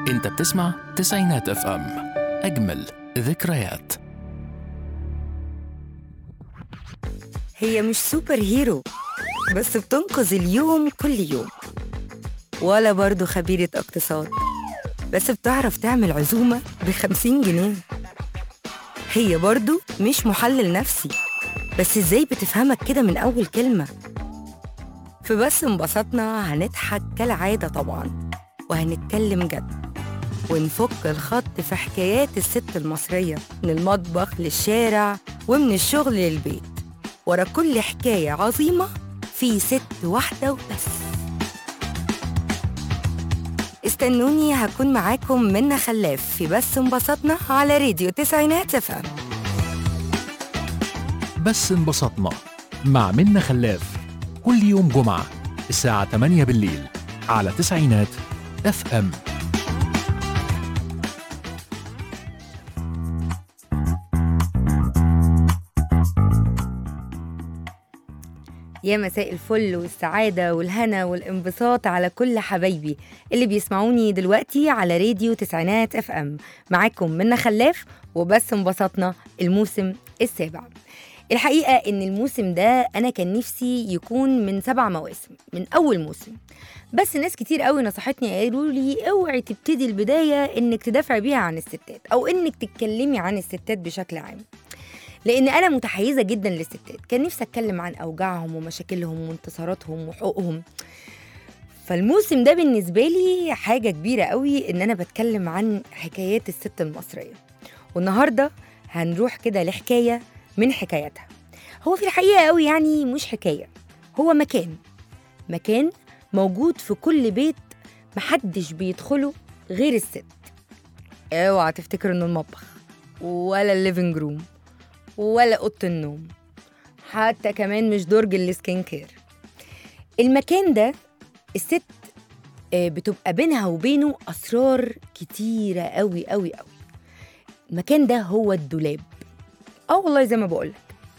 انت بتسمع تسعينات اف ام اجمل ذكريات هي مش سوبر هيرو بس بتنقذ اليوم كل يوم ولا برضو خبيرة اقتصاد بس بتعرف تعمل عزومة بخمسين جنيه هي برضو مش محلل نفسي بس ازاي بتفهمك كده من أول كلمة في بس انبسطنا هنضحك كالعادة طبعا وهنتكلم جد ونفك الخط في حكايات الست المصرية من المطبخ للشارع ومن الشغل للبيت ورا كل حكاية عظيمة في ست واحدة وبس استنوني هكون معاكم منا خلاف في بس انبسطنا على راديو تسعينات اف بس انبسطنا مع منا خلاف كل يوم جمعة الساعة 8 بالليل على تسعينات اف ام يا مساء الفل والسعادة والهنا والانبساط على كل حبايبي اللي بيسمعوني دلوقتي على راديو تسعينات اف ام معاكم منا خلاف وبس انبسطنا الموسم السابع الحقيقة إن الموسم ده أنا كان نفسي يكون من سبع مواسم من أول موسم بس ناس كتير قوي نصحتني قالوا لي اوعي تبتدي البداية إنك تدافعي بيها عن الستات أو إنك تتكلمي عن الستات بشكل عام لان انا متحيزه جدا للستات كان نفسي اتكلم عن اوجاعهم ومشاكلهم وانتصاراتهم وحقوقهم فالموسم ده بالنسبه لي حاجه كبيره قوي ان انا بتكلم عن حكايات الست المصريه والنهارده هنروح كده لحكايه من حكاياتها هو في الحقيقه قوي يعني مش حكايه هو مكان مكان موجود في كل بيت محدش بيدخله غير الست اوعى تفتكر انه المطبخ ولا الليفنج روم ولا اوضه النوم حتى كمان مش درج السكين كير المكان ده الست آه، بتبقى بينها وبينه اسرار كتيره قوي قوي قوي المكان ده هو الدولاب اه والله زي ما بقولك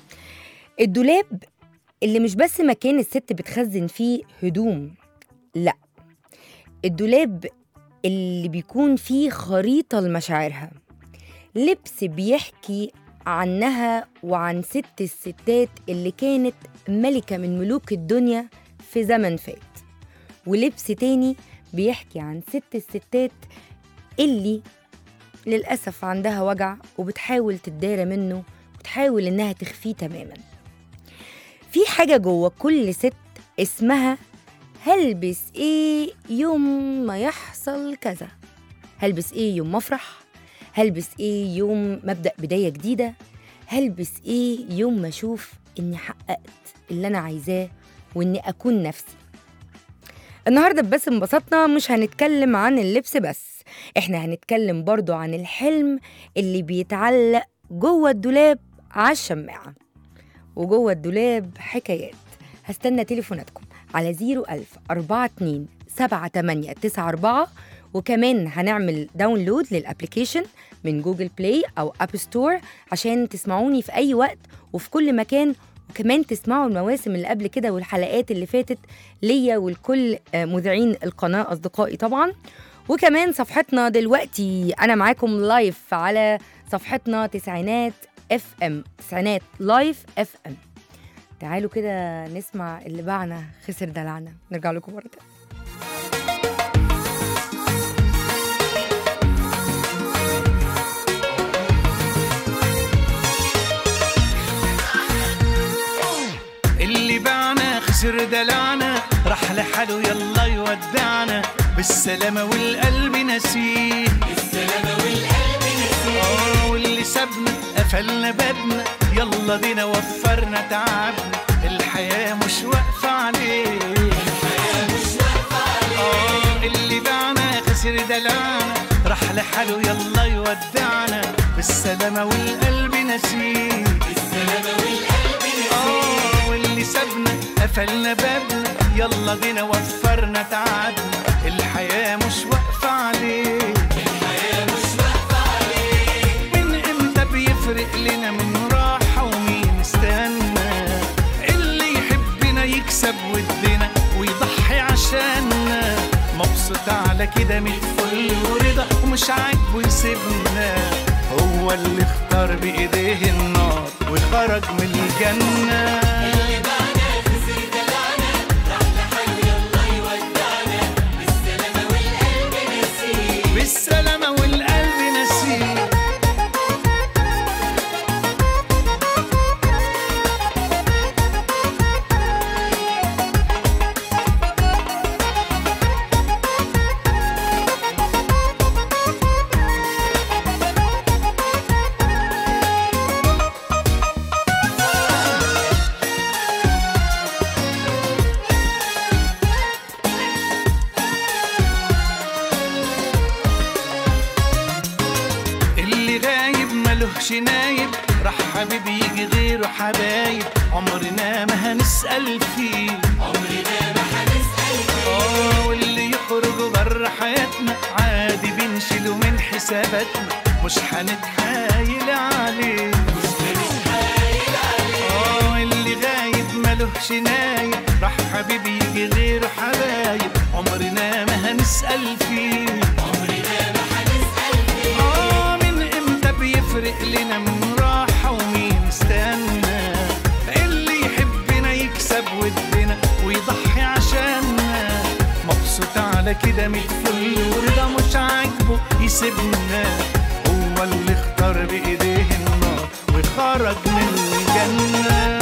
الدولاب اللي مش بس مكان الست بتخزن فيه هدوم لا الدولاب اللي بيكون فيه خريطة لمشاعرها لبس بيحكي عنها وعن ست الستات اللي كانت ملكة من ملوك الدنيا في زمن فات ولبس تاني بيحكي عن ست الستات اللي للأسف عندها وجع وبتحاول تتدارى منه وتحاول إنها تخفيه تماما في حاجة جوه كل ست اسمها هلبس ايه يوم ما يحصل كذا هلبس ايه يوم ما افرح هلبس ايه يوم مبدأ بداية جديدة هلبس ايه يوم ما اشوف اني حققت اللي انا عايزاه واني اكون نفسي النهارده بس انبسطنا مش هنتكلم عن اللبس بس احنا هنتكلم برضو عن الحلم اللي بيتعلق جوه الدولاب على الشماعة وجوه الدولاب حكايات هستنى تليفوناتكم على 01000 42 7894 وكمان هنعمل داونلود للابليكيشن من جوجل بلاي او اب ستور عشان تسمعوني في اي وقت وفي كل مكان وكمان تسمعوا المواسم اللي قبل كده والحلقات اللي فاتت ليا ولكل آه، مذيعين القناه اصدقائي طبعا وكمان صفحتنا دلوقتي انا معاكم لايف على صفحتنا تسعينات اف ام تسعينات لايف اف ام تعالوا كده نسمع اللي باعنا خسر دلعنا نرجع لكم مره تانية اللي باعنا خسر دلعنا راح لحاله يلا يودعنا بالسلامة والقلب نسيه بالسلامة والقلب نسيه واللي سابنا قفلنا بابنا يلا دينا وفرنا تعبنا الحياة مش واقفة عليه الحياة مش واقفة عليه اللي باعنا خسر دلعنا راح لحاله يلا يودعنا بالسلامة والقلب نسيه بالسلامة والقلب نسيه واللي سابنا قفلنا بابنا يلا بينا وفرنا تعبنا الحياة مش واقفة عليه الحياة مش واقفة عليه من امتى بيفرق لنا من راحة ومين استنى اللي يحبنا يكسب ودنا ويضحي عشاننا مبسوط مبسوط على كده من الفل ورضا ومش عاجبه يسيبنا هو اللي اختار بايديه النار وخرج من الجنه بالسلامة والقلب نسيه اللي غايب ملهش نايب راح حبيبي يجي غيره حبايب عمرنا ما هنسأل فيه عمرنا ما هنسأل فيه اه واللي يخرج بره حياتنا عادي بنشيله من حساباتنا مش هنتحايل عليه مش هنتحايل عليه اه اللي غايب ملهش نايب راح حبيبي يجي غيره حبايب عمرنا ما هنسأل فيه آه من امتى بيفرق لنا من راحة ومين استنى اللي يحبنا يكسب ودنا ويضحي عشاننا مبسوط على كده من الفل ورضا مش عاجبه يسيبنا هو اللي اختار بايديه النار وخرج من الجنة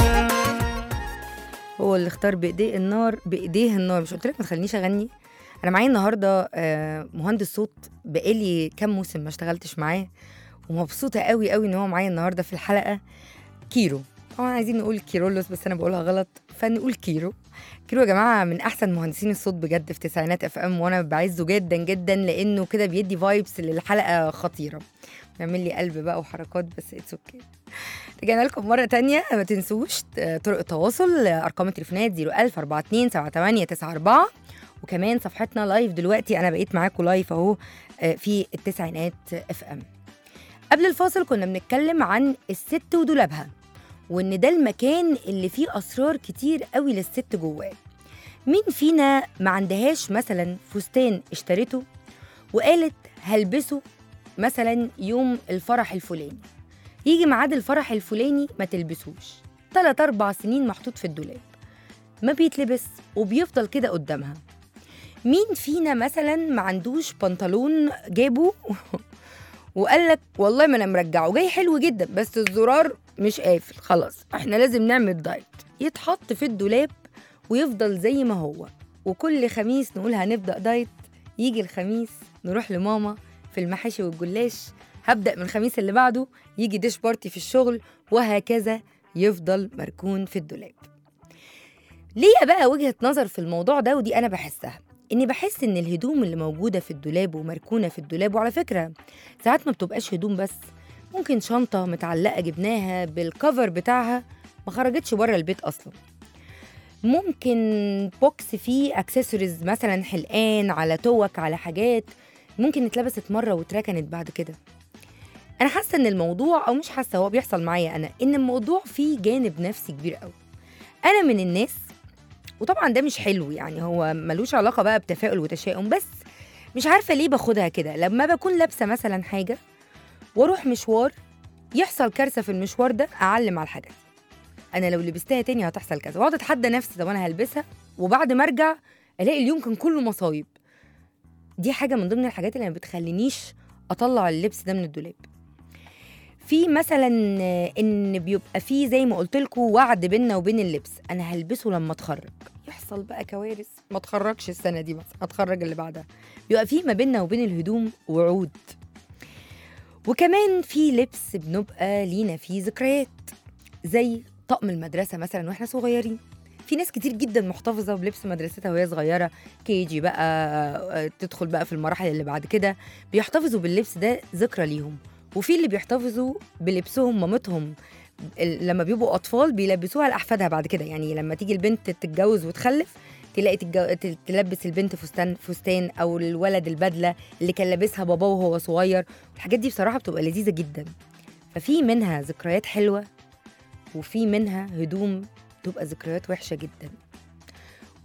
هو اللي اختار بايديه النار بايديه النار مش قلت لك ما تخلينيش اغني انا معايا النهارده آه، مهندس صوت بقالي كام موسم ما اشتغلتش معاه ومبسوطه قوي قوي ان هو معايا النهارده في الحلقه كيرو طبعا عايزين نقول كيرولوس بس انا بقولها غلط فنقول كيرو كيرو يا جماعه من احسن مهندسين الصوت بجد في تسعينات اف ام وانا بعزه جدا جدا لانه كده بيدي فايبس للحلقه خطيره بيعمل لي قلب بقى وحركات بس اتس اوكي رجعنا لكم مرة تانية ما تنسوش آه، طرق التواصل آه، أرقام التليفونات 01000 42 78 94 وكمان صفحتنا لايف دلوقتي أنا بقيت معاكم لايف أهو آه، في التسعينات اف ام قبل الفاصل كنا بنتكلم عن الست ودولابها وإن ده المكان اللي فيه أسرار كتير قوي للست جواه مين فينا ما عندهاش مثلا فستان اشترته وقالت هلبسه مثلا يوم الفرح الفلاني يجي ميعاد الفرح الفلاني ما تلبسوش تلات أربع سنين محطوط في الدولاب ما بيتلبس وبيفضل كده قدامها مين فينا مثلا ما عندوش بنطلون جابه وقال لك والله ما انا مرجعه جاي حلو جدا بس الزرار مش قافل خلاص احنا لازم نعمل دايت يتحط في الدولاب ويفضل زي ما هو وكل خميس نقول هنبدأ دايت يجي الخميس نروح لماما في المحاشي والجلاش هبدأ من الخميس اللي بعده يجي ديش بارتي في الشغل وهكذا يفضل مركون في الدولاب ليا بقى وجهة نظر في الموضوع ده ودي أنا بحسها إني بحس إن الهدوم اللي موجودة في الدولاب ومركونة في الدولاب وعلى فكرة ساعات ما بتبقاش هدوم بس ممكن شنطة متعلقة جبناها بالكفر بتاعها ما خرجتش بره البيت أصلا ممكن بوكس فيه اكسسوارز مثلا حلقان على توك على حاجات ممكن اتلبست مره واتركنت بعد كده انا حاسه ان الموضوع او مش حاسه هو بيحصل معايا انا ان الموضوع فيه جانب نفسي كبير قوي انا من الناس وطبعا ده مش حلو يعني هو ملوش علاقه بقى بتفاؤل وتشاؤم بس مش عارفه ليه باخدها كده لما بكون لابسه مثلا حاجه واروح مشوار يحصل كارثه في المشوار ده اعلم على الحاجات انا لو لبستها تاني هتحصل كذا واقعد اتحدى نفسي طب انا هلبسها وبعد ما ارجع الاقي اليوم كان كله مصايب دي حاجه من ضمن الحاجات اللي ما بتخلينيش اطلع اللبس ده من الدولاب في مثلا آه، ان بيبقى في زي ما قلت لكم وعد بيننا وبين اللبس انا هلبسه لما اتخرج يحصل بقى كوارث ما اتخرجش السنه دي مثلا اتخرج اللي بعدها بيبقى في ما بيننا وبين الهدوم وعود وكمان في لبس بنبقى لينا فيه ذكريات زي طقم المدرسه مثلا واحنا صغيرين في ناس كتير جدا محتفظه بلبس مدرستها وهي صغيره كي جي بقى آه، تدخل بقى في المراحل اللي بعد كده بيحتفظوا باللبس ده ذكرى ليهم وفي اللي بيحتفظوا بلبسهم مامتهم ال- لما بيبقوا اطفال بيلبسوها لاحفادها بعد كده يعني لما تيجي البنت تتجوز وتخلف تلاقي تتجو... ت- تلبس البنت فستان فستان او الولد البدله اللي كان لابسها باباه وهو صغير الحاجات دي بصراحه بتبقى لذيذه جدا ففي منها ذكريات حلوه وفي منها هدوم بتبقى ذكريات وحشه جدا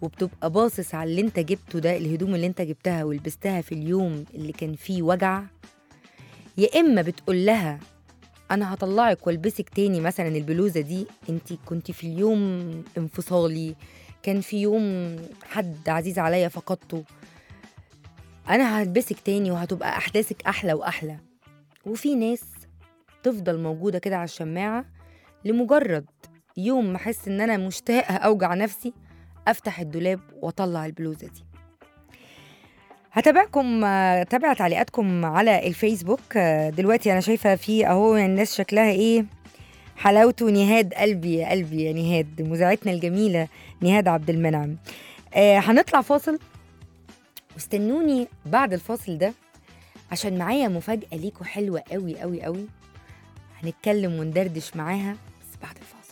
وبتبقى باصص على اللي انت جبته ده الهدوم اللي انت جبتها ولبستها في اليوم اللي كان فيه وجع يا اما بتقول لها انا هطلعك والبسك تاني مثلا البلوزه دي انت كنت في اليوم انفصالي كان في يوم حد عزيز عليا فقدته انا هلبسك تاني وهتبقى احداثك احلى واحلى وفي ناس تفضل موجوده كده على الشماعه لمجرد يوم ما احس ان انا مشتاقه اوجع نفسي افتح الدولاب واطلع البلوزه دي هتابعكم آه، تابع تعليقاتكم على الفيسبوك آه، دلوقتي انا شايفه في اهو الناس شكلها ايه حلاوته نهاد قلبي يا قلبي يا نهاد مذيعتنا الجميله نهاد عبد المنعم آه هنطلع فاصل واستنوني بعد الفاصل ده عشان معايا مفاجاه ليكوا حلوه قوي قوي قوي هنتكلم وندردش معاها بس بعد الفاصل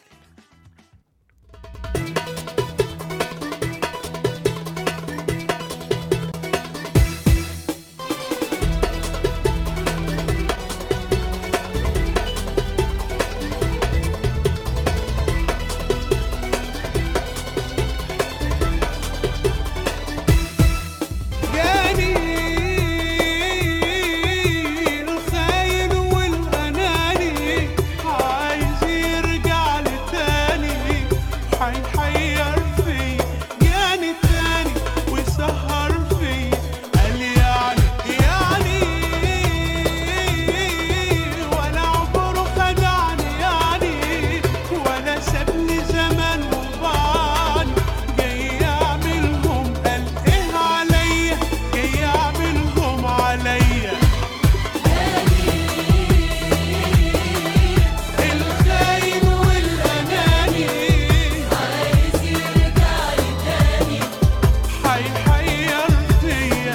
جاني الخاين والأناني عايز يرجع لتاني حيحير في جاني تاني وسهر في قال يعني يعني ولا عمره خدعني يعني ولا سابني زمان وبعني جاي يعملهم قال ايه عليا جاي يعملهم عليا الخاين والأناني عايز يرجع لي تاني حيحير فيا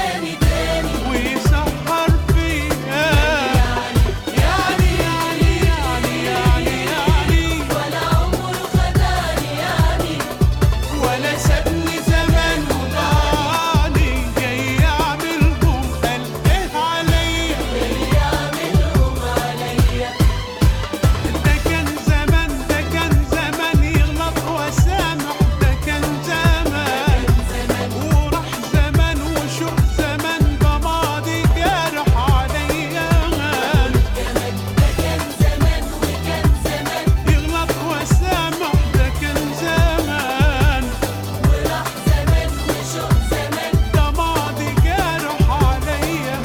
ويسهر فيا يعني يعني يعني يعني يعني ولا عمره خدعني يعني ولا سابني زمان وضعني جاي يعملهم قال ايه عليا ده كان زمان ده كان زمان يغلط وسامح ده كان زمان وراح زمان وشوف زمان ده ماضي جارح عليا يغلط وسامح ده كان زمان ده ماضي جارح عليا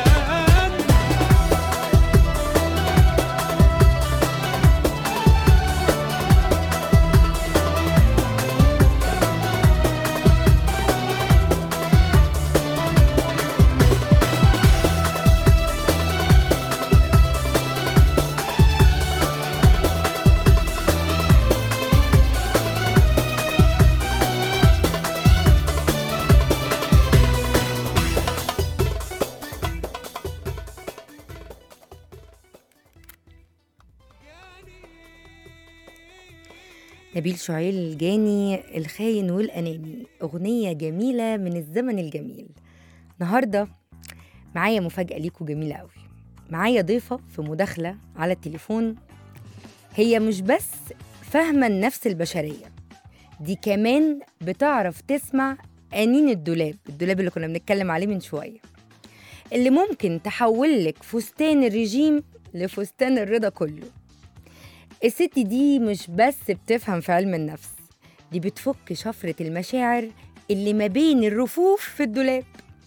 نبيل شعيل الجاني الخاين والأناني أغنية جميلة من الزمن الجميل النهاردة معايا مفاجأة ليكوا جميلة قوي معايا ضيفة في مداخلة على التليفون هي مش بس فاهمة النفس البشرية دي كمان بتعرف تسمع أنين الدولاب الدولاب اللي كنا بنتكلم عليه من شوية اللي ممكن تحولك فستان الرجيم لفستان الرضا كله الست دي مش بس بتفهم في علم النفس دي بتفك شفرة المشاعر اللي ما بين الرفوف في الدولاب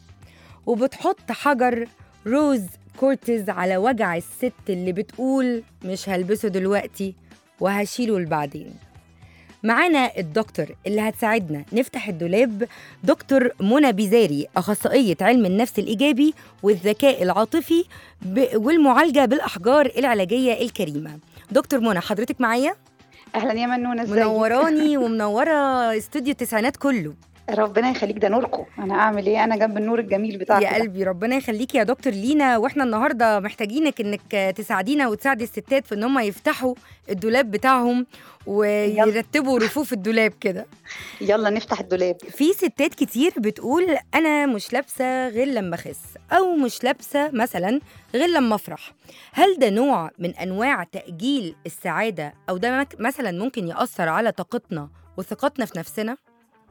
وبتحط حجر روز كورتز على وجع الست اللي بتقول مش هلبسه دلوقتي وهشيله لبعدين معانا الدكتور اللي هتساعدنا نفتح الدولاب دكتور منى بيزاري أخصائية علم النفس الإيجابي والذكاء العاطفي ب- والمعالجة بالأحجار العلاجية الكريمة دكتور منى حضرتك معايا اهلا يا منونه ازيك منوراني ومنورة استوديو التسعينات كله ربنا يخليك ده نوركم انا اعمل ايه انا جنب النور الجميل بتاعك يا قلبي ربنا يخليكي يا دكتور لينا واحنا النهارده محتاجينك انك تساعدينا وتساعدي الستات في ان هم يفتحوا الدولاب بتاعهم ويرتبوا رفوف الدولاب كده يلا نفتح الدولاب في ستات كتير بتقول انا مش لابسه غير لما اخس او مش لابسه مثلا غير لما افرح هل ده نوع من انواع تاجيل السعاده او ده مك- مثلا ممكن ياثر على طاقتنا وثقتنا في نفسنا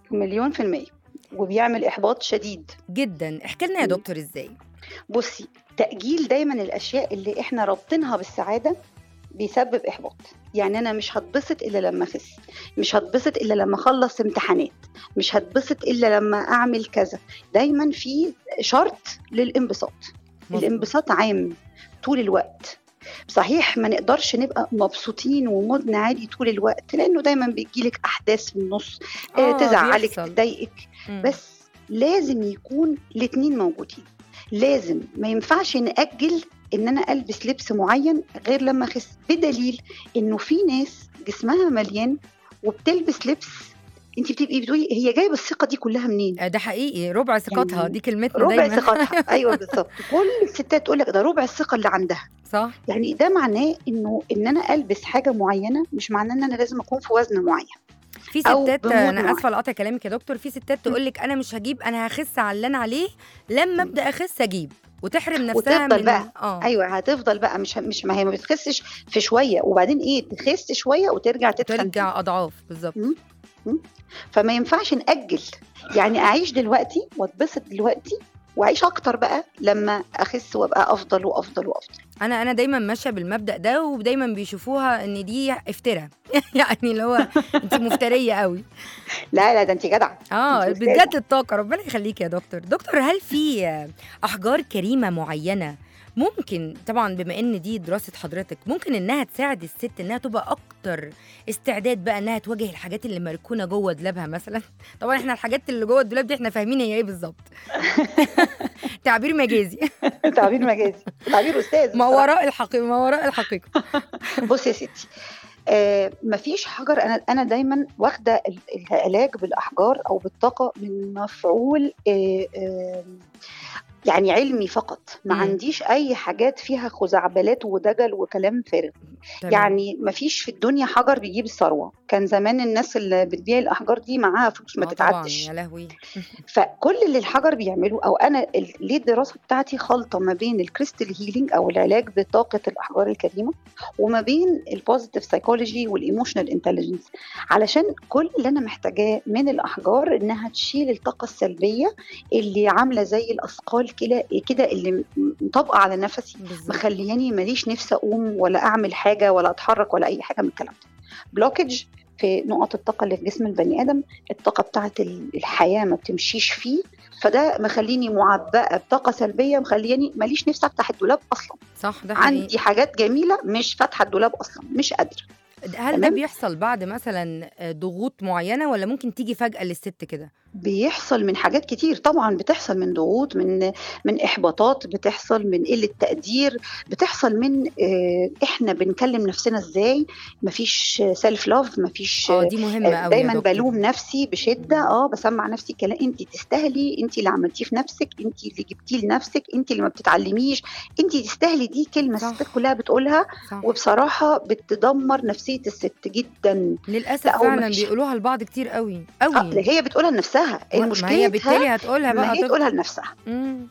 مليون في المية وبيعمل إحباط شديد جدا احكي لنا يا مم. دكتور ازاي بصي تأجيل دايما الأشياء اللي إحنا رابطينها بالسعادة بيسبب إحباط يعني أنا مش هتبسط إلا لما أخس مش هتبسط إلا لما أخلص امتحانات مش هتبسط إلا لما أعمل كذا دايما في شرط للانبساط مظبوط. الانبساط عام طول الوقت صحيح ما نقدرش نبقى مبسوطين ومودنا عالي طول الوقت لانه دايما بيجيلك احداث في النص آه آه، تزعلك بيحصل. تضايقك مم. بس لازم يكون الاتنين موجودين لازم ما ينفعش نأجل ان انا البس لبس معين غير لما اخس بدليل انه في ناس جسمها مليان وبتلبس لبس انت بتبقي بتقولي هي جايبه الثقه دي كلها منين آه، ده حقيقي ربع ثقتها يعني دي كلمتنا ربع دايما ثقتها ايوه بالظبط كل الستات تقول لك ده ربع الثقه اللي عندها صح يعني ده معناه انه ان انا البس حاجه معينه مش معناه ان انا لازم اكون في وزن معين في أو ستات بمود انا معين. اسفه لقطع كلامك يا دكتور في ستات تقول لك انا مش هجيب انا هخس على اللي انا عليه لما ابدا اخس اجيب وتحرم نفسها وتفضل من بقى. اه ايوه هتفضل بقى مش مش ما هي ما بتخسش في شويه وبعدين ايه تخس شويه وترجع تتخن ترجع اضعاف بالظبط فما ينفعش نأجل يعني أعيش دلوقتي واتبسط دلوقتي وأعيش أكتر بقى لما أخس وأبقى أفضل وأفضل وأفضل انا انا دايما ماشيه بالمبدا ده ودايما بيشوفوها ان دي افتراء يعني اللي هو انت مفتريه قوي لا لا ده أنت جدعة اه أنت أستاذة. بجد الطاقه ربنا يخليك يا دكتور دكتور هل في احجار كريمه معينه ممكن طبعا بما ان دي دراسه حضرتك ممكن انها تساعد الست انها تبقى اكتر استعداد بقى انها تواجه الحاجات اللي مركونه جوه دولابها مثلا طبعا احنا الحاجات اللي جوه الدولاب دي احنا فاهمين هي ايه بالظبط تعبير مجازي تعبير مجازي تعبير أستاذ ما بصراحة. وراء الحقيقه ما وراء الحقيقه بص يا ستي آه مفيش حجر انا انا دايما واخده ال- العلاج بالاحجار او بالطاقه من مفعول آه آه يعني علمي فقط ما مم. عنديش اي حاجات فيها خزعبلات ودجل وكلام فارغ تمام. يعني مفيش في الدنيا حجر بيجيب الثروه كان زمان الناس اللي بتبيع الاحجار دي معاها فلوس ما آه طبعا تتعدش يا لهوي فكل اللي الحجر بيعمله او انا ال- ليه الدراسه بتاعتي خلطه ما بين الكريستال هيلينج او العلاج بطاقه الاحجار الكريمه وما بين البوزيتيف سايكولوجي والايموشنال انتليجنس علشان كل اللي انا محتاجاه من الاحجار انها تشيل الطاقه السلبيه اللي عامله زي الاثقال كده كده اللي م- مطبقه على نفسي بالظبط مخلياني ماليش نفسي اقوم ولا اعمل حاجه ولا اتحرك ولا اي حاجه من الكلام ده بلوكج في نقط الطاقه اللي في جسم البني ادم الطاقه بتاعه ال- الحياه ما بتمشيش فيه فده مخليني معبأة بطاقة سلبية مخلياني ماليش نفسي افتح الدولاب اصلا صح ده حقيقي عندي حاجات جميلة مش فاتحة الدولاب اصلا مش قادرة هل ده تمام؟ بيحصل بعد مثلا ضغوط معينه ولا ممكن تيجي فجاه للست كده بيحصل من حاجات كتير طبعا بتحصل من ضغوط من من احباطات بتحصل من قله تقدير بتحصل من آه، احنا بنكلم نفسنا ازاي مفيش سيلف لاف مفيش اه دي مهمه قوي دايما بلوم نفسي بشده اه بسمع نفسي كلام انت تستاهلي انت اللي عملتيه في نفسك انت اللي جبتيه لنفسك انت اللي ما بتتعلميش انت تستاهلي دي كلمه صح. الستات كلها بتقولها صح. وبصراحه بتدمر نفسيه الست جدا للاسف لا، هو فعلا مفيش- بيقولوها لبعض كتير قوي اه قوي هي بتقولها لنفسها ما هي المشكله بالتالي هتقولها ما بقى هي طب- تقولها لنفسها مم.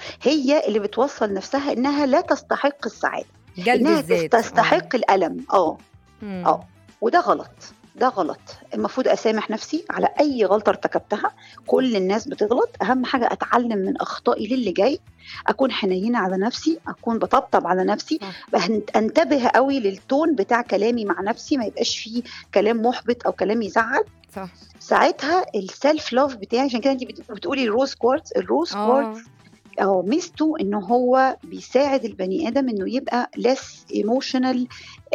هي اللي بتوصل نفسها انها لا تستحق السعاده جلد انها الذات تستحق الالم اه مم. اه وده غلط ده غلط المفروض اسامح نفسي على اي غلطه ارتكبتها كل الناس بتغلط اهم حاجه اتعلم من اخطائي للي جاي اكون حنينه على نفسي اكون بطبطب على نفسي صح. بهن- انتبه قوي للتون بتاع كلامي مع نفسي ما يبقاش فيه كلام محبط او كلام يزعل صح ساعتها السيلف لاف بتاعي عشان كده انت بت- بتقولي الروز كوارتز الروز كوارتز اه اه ميزته ان هو بيساعد البني ادم انه يبقى ليس ايموشنال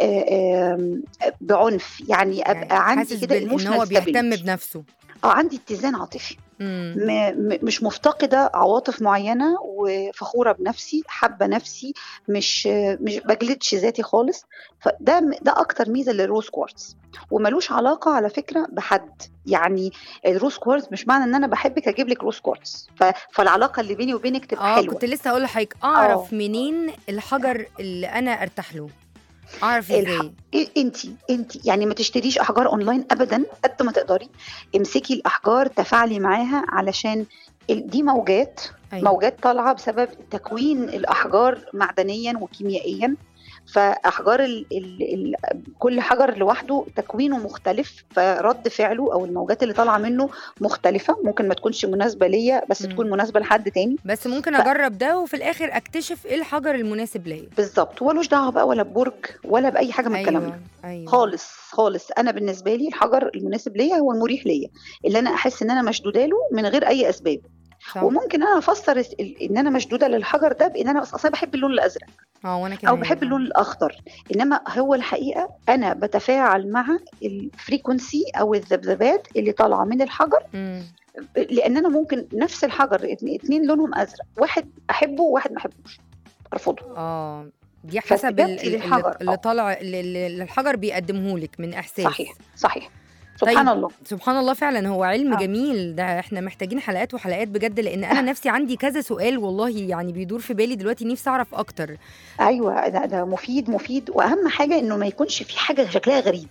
بعنف يعني ابقى يعني عندي حاسس كده بال- ان هو ايموشنال بيهتم بنفسه اه عندي اتزان عاطفي مم. م- م- مش مفتقده عواطف معينه وفخوره بنفسي حابه نفسي مش مش بجلدش ذاتي خالص فده م- ده اكتر ميزه للروز كوارتز وملوش علاقه على فكره بحد يعني الروز كوارتز مش معنى ان انا بحبك اجيب لك روز كوارتز ف- فالعلاقه اللي بيني وبينك تبقى اه حلوه كنت لسه هقول لحضرتك اعرف منين الحجر اللي انا ارتاح له اعرف الح- ازاي انت انت يعني ما تشتريش احجار اونلاين ابدا قد ما تقدري امسكي الاحجار تفاعلي معاها علشان ال- دي موجات أيوة. موجات طالعه بسبب تكوين الاحجار معدنيا وكيميائيا فاحجار ال ال ال كل حجر لوحده تكوينه مختلف فرد فعله او الموجات اللي طالعه منه مختلفه ممكن ما تكونش مناسبه ليا بس مم. تكون مناسبه لحد تاني بس ممكن ف- اجرب ده وفي الاخر اكتشف ايه الحجر المناسب ليا بالظبط ولوش دعوه بقى ولا ببرج ولا باي حاجه من الكلام ده ايوه ايوه خالص خالص انا بالنسبه لي الحجر المناسب ليا هو المريح ليا اللي انا احس ان انا مشدوده له من غير اي اسباب صح. وممكن انا افسر ال- ال- ان انا مشدوده للحجر ده بان انا اصلا بحب اللون الازرق اه وانا كمان او بحب اللون الاخضر انما هو الحقيقه انا بتفاعل مع الفريكونسي او الذبذبات اللي طالعه من الحجر مم. لان انا ممكن نفس الحجر اتن- اتنين لونهم ازرق واحد احبه وواحد ما احبوش ارفضه اه دي حسب ال- فاستجابتي ال- للحجر، اللي آه. طالع اللي اللي الحجر بيقدمه لك من احساس صحيح صحيح سبحان طيب. الله سبحان الله فعلا هو علم آه. جميل ده احنا محتاجين حلقات وحلقات بجد لان انا نفسي عندي كذا سؤال والله يعني بيدور في بالي دلوقتي نفسي اعرف اكتر ايوه ده, ده مفيد مفيد واهم حاجه انه ما يكونش في حاجه شكلها غريب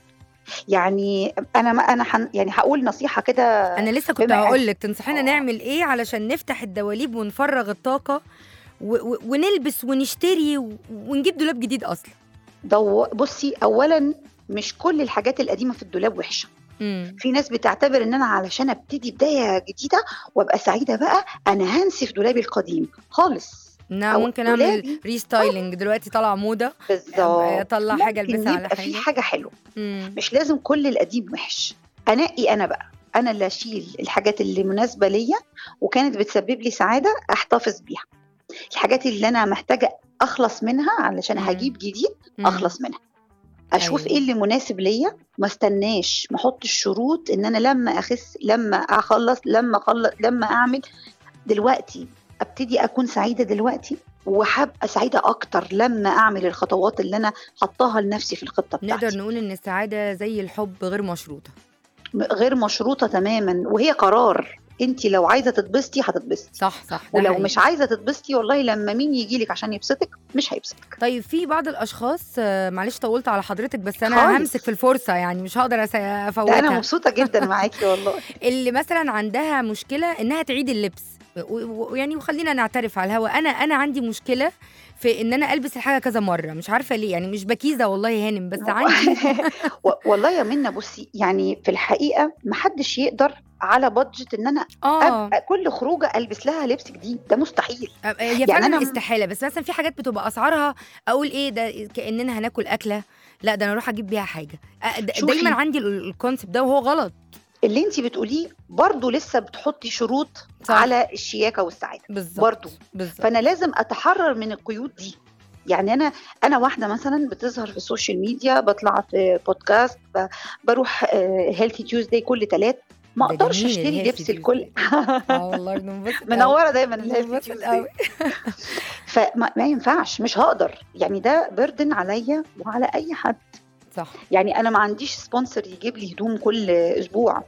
يعني انا ما انا حن يعني هقول نصيحه كده انا لسه كنت بما أن- هقول لك تنصحينا آه. نعمل ايه علشان نفتح الدواليب ونفرغ الطاقه و- و- ونلبس ونشتري و- ونجيب دولاب جديد اصلا دو بصي اولا مش كل الحاجات القديمه في الدولاب وحشه امم في ناس بتعتبر ان انا علشان ابتدي بدايه جديده وابقى سعيده بقى انا هنسف دولابي القديم خالص انا أو ممكن اعمل دولابي. ريستايلنج دلوقتي طالعه موضه بالظبط اطلع حاجه ممكن البسها على يبقى في حاجه حاجه حلوه مم. مش لازم كل القديم وحش انقي انا بقى انا اللي اشيل الحاجات اللي مناسبه ليا وكانت بتسبب لي سعاده احتفظ بيها الحاجات اللي انا محتاجه اخلص منها علشان مم. هجيب جديد مم. اخلص منها اشوف أيوة. ايه اللي مناسب ليا ما استناش ما احطش شروط ان انا لما اخس لما اخلص لما اخلص لما اعمل دلوقتي ابتدي اكون سعيده دلوقتي وهبقى سعيده اكتر لما اعمل الخطوات اللي انا حطاها لنفسي في الخطه بتاعتي نقدر نقول ان السعاده زي الحب غير مشروطه م- غير مشروطه تماما وهي قرار انت لو عايزه تتبسطي هتتبسطي صح صح ده ولو حقيقي. مش عايزه تتبسطي والله لما مين يجي لك عشان يبسطك مش هيبسطك طيب في بعض الاشخاص آه، معلش طولت على حضرتك بس انا خالص. همسك في الفرصه يعني مش هقدر أس- ده انا افوتها مبسوطه جدا معاكي والله اللي مثلا عندها مشكله انها تعيد اللبس و- ويعني وخلينا نعترف على الهوا انا انا عندي مشكله في ان انا البس الحاجه كذا مره مش عارفه ليه يعني مش بكيزه والله يا هانم بس عندي و- والله يا منى بصي يعني في الحقيقه محدش يقدر على بادجت ان انا اه ابقى كل خروجه البس لها لبس جديد ده مستحيل هي يعني فعلا أنا- استحاله بس مثلا في حاجات بتبقى اسعارها اقول ايه ده كاننا هناكل اكله لا ده انا اروح اجيب بيها حاجه أ- د- شوفي. دايما عندي ال- الكونسيبت ده وهو غلط اللي انت بتقوليه برضو لسه بتحطي شروط صح. على الشياكه والسعاده بالظبط برضو بالظبط فانا لازم اتحرر من القيود دي يعني انا انا واحده مثلا بتظهر في السوشيال ميديا بطلع في بودكاست ب- بروح هيلثي تيوزداي كل ثلاث ما ده اقدرش جميل اشتري الهيلثي لبس الكل اه والله بننبسط أوي. منوره دايما الهيلثي بننبسط تيوزداي قوي فما ما ينفعش مش هقدر يعني ده بردن عليا وعلى اي حد صح يعني انا ما عنديش سبونسر يجيب لي هدوم كل اسبوع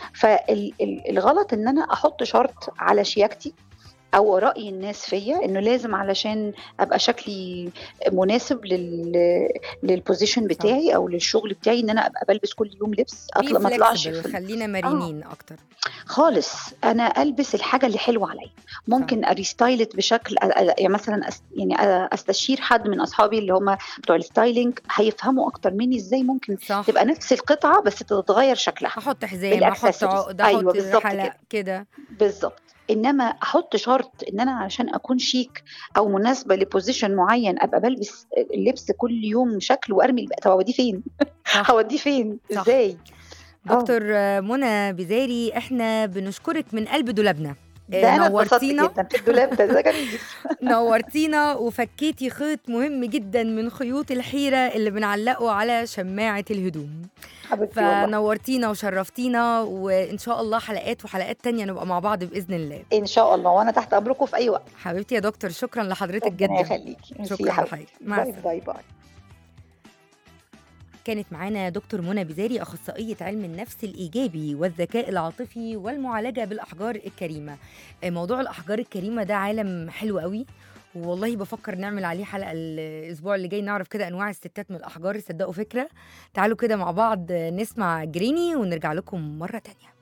فالغلط ان انا احط شرط على شياكتي او راي الناس فيا انه لازم علشان ابقى شكلي مناسب لل للبوزيشن بتاعي او للشغل بتاعي ان انا ابقى بلبس كل يوم لبس اطلع ما اطلعش flexible، في- خلينا مرنين اكتر خالص انا البس الحاجه اللي حلوه عليا ممكن اريستايلت بشكل أ- أ- يعني مثلا أس يعني أ- استشير حد من اصحابي اللي هم بتوع الستايلينج هيفهموا اكتر مني ازاي ممكن صح تبقى نفس القطعه بس تتغير شكلها احط حزام احط بالأكسسوارز. عقد احط أيوة، بالظبط حلق كده. كده بالظبط انما احط شرط ان انا علشان اكون شيك او مناسبه لبوزيشن معين ابقى بلبس اللبس كل يوم شكل وارمي الباقي طب اوديه فين؟ صح. هوديه فين؟ صح. ازاي؟ آه. دكتور منى بزاري احنا بنشكرك من قلب دولابنا ده انا اتبسطت نورتينا جدا في الدولاب ده ده جميل نورتينا وفكيتي خيط مهم جدا من خيوط الحيرة اللي بنعلقه على شماعة الهدوم حبيبتي والله فنورتينا وشرفتينا وإن شاء الله حلقات وحلقات تانية نبقى مع بعض بإذن الله ان شاء الله وانا تحت امركم في اي وقت حبيبتي يا دكتور شكرا لحضرتك ربنا جدا يخليكي ميرسي شكرا يا حبيبتي. لحضرتك مع باي السلامة باي باي كانت معانا دكتور منى بزاري أخصائية علم النفس الإيجابي والذكاء العاطفي والمعالجة بالأحجار الكريمة آه، موضوع الأحجار الكريمة ده عالم حلو قوي والله بفكر نعمل عليه حلقة الأسبوع اللي جاي نعرف كده أنواع الستات من الأحجار صدقوا فكرة تعالوا كده مع بعض نسمع جريني ونرجع لكم مرة تانية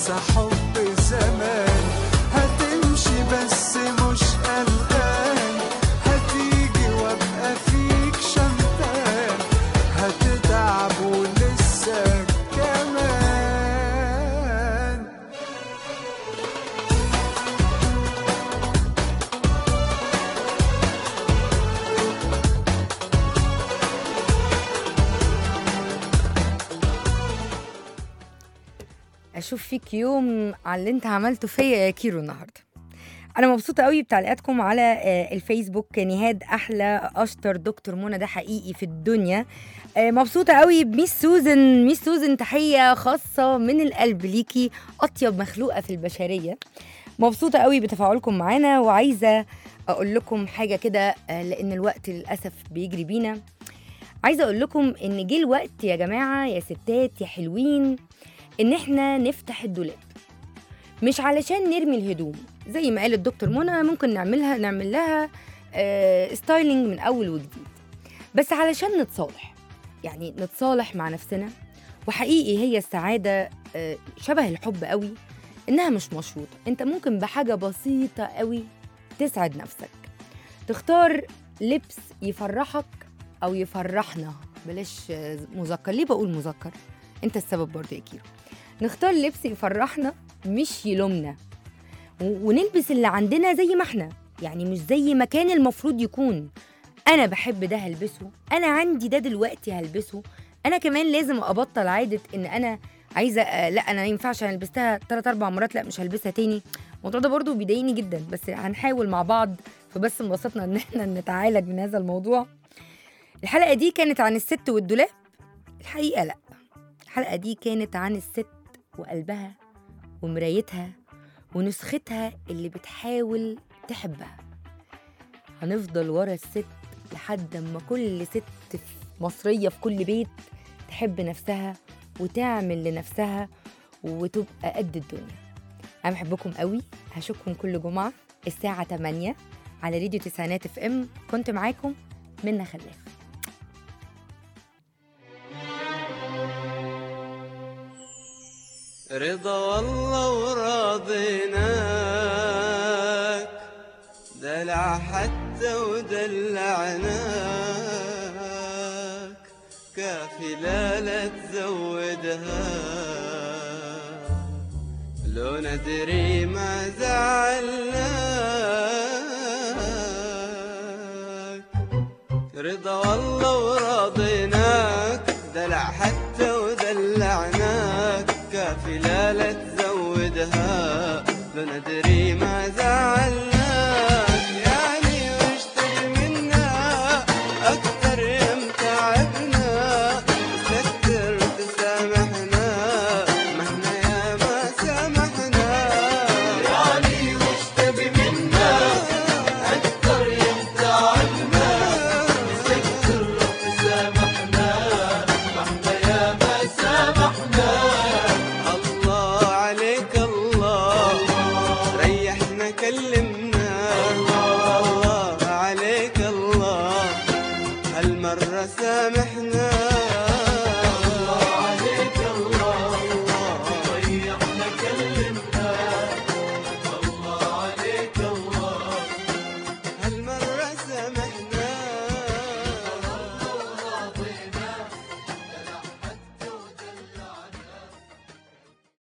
وانسى حب زمان هتمشي بس مش قلقان هتيجي وابقى فيك شمتان هتتعب ولسه كمان اشوف فيك يوم على اللي انت عملته فيا يا كيرو النهارده انا مبسوطه قوي بتعليقاتكم على آه، الفيسبوك نهاد احلى اشطر دكتور منى ده حقيقي في الدنيا آه، مبسوطه قوي بميس سوزن ميس سوزن تحيه خاصه من القلب ليكي اطيب مخلوقه في البشريه مبسوطه قوي بتفاعلكم معانا وعايزه اقول لكم حاجه كده آه، لان الوقت للاسف بيجري بينا عايزه اقول لكم ان جه الوقت يا جماعه يا ستات يا حلوين ان احنا نفتح الدولاب مش علشان نرمي الهدوم زي ما قال الدكتور منى ممكن نعملها نعمل لها آه ستايلينج من اول وجديد بس علشان نتصالح يعني نتصالح مع نفسنا وحقيقي هي السعاده آه شبه الحب قوي انها مش مشروطه انت ممكن بحاجه بسيطه قوي تسعد نفسك تختار لبس يفرحك او يفرحنا بلاش آه، مذكر ليه بقول مذكر انت السبب برضه يا كيرو نختار لبس يفرحنا مش يلومنا و- ونلبس اللي عندنا زي ما احنا يعني مش زي ما كان المفروض يكون انا بحب ده هلبسه انا عندي ده دلوقتي هلبسه انا كمان لازم ابطل عاده ان انا عايزه آه، لا انا ما ينفعش انا لبستها ثلاث اربع مرات لا مش هلبسها تاني الموضوع ده برضو بيضايقني جدا بس هنحاول مع بعض فبس انبسطنا ان احنا نتعالج من هذا الموضوع الحلقه دي كانت عن الست والدولاب الحقيقه لا الحلقه دي كانت عن الست وقلبها ومرايتها ونسختها اللي بتحاول تحبها هنفضل ورا الست لحد ما كل ست في- مصرية في كل بيت تحب نفسها وتعمل لنفسها وتبقى قد الدنيا أنا بحبكم قوي هشوفكم كل جمعة الساعة 8 على راديو تسعينات اف ام كنت معاكم منى خلاف رضا والله وراضيناك دلع حتى ودلعناك كافي لا لا تزودها لو ندري ما زعلناك رضا والله وراضيناك دلع حتى ودلعناك كافي لا لا تزودها لو ندري ما زعلناك